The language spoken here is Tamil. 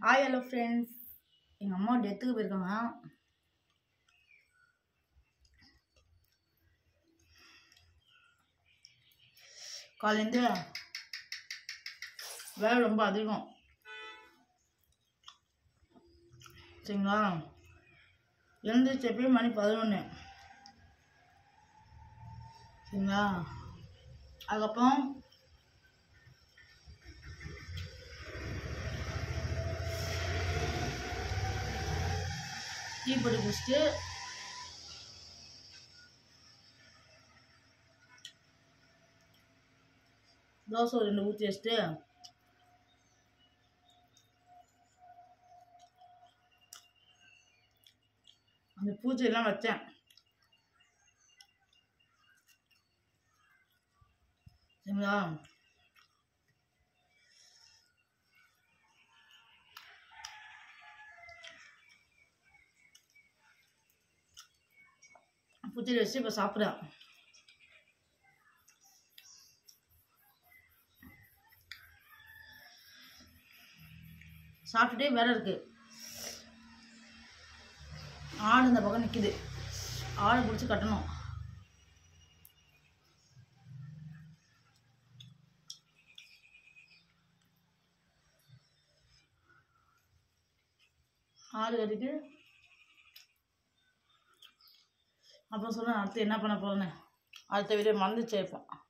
ஹாய் ஹலோ ஃப்ரெண்ட்ஸ் எங்கள் அம்மா டெத்துக்கு போயிருக்காங்க காலேருந்து வேலை ரொம்ப அதிகம் சரிங்களா எழுந்திரிச்சப்பே மணி பதினொன்று சரிங்களா அதுக்கப்புறம் டீ போட்டு குடிச்சிட்டு தோசை ஒரு ரெண்டு ஊற்றி வச்சுட்டு அந்த பூஜையெல்லாம் வச்சேன் சரிங்களா பூஜையில் வச்சு இப்போ சாப்பிட்றேன் சாப்பிட்டுட்டே வேலை இருக்கு ஆடு இந்த பக்கம் நிற்கிது ஆடை பிடிச்சி கட்டணும் ஆடு கட்டிட்டு அப்புறம் சொல்ல அடுத்து என்ன பண்ண போகிறேன்னு அடுத்த வீடியோ மறந்துச்சு இப்போ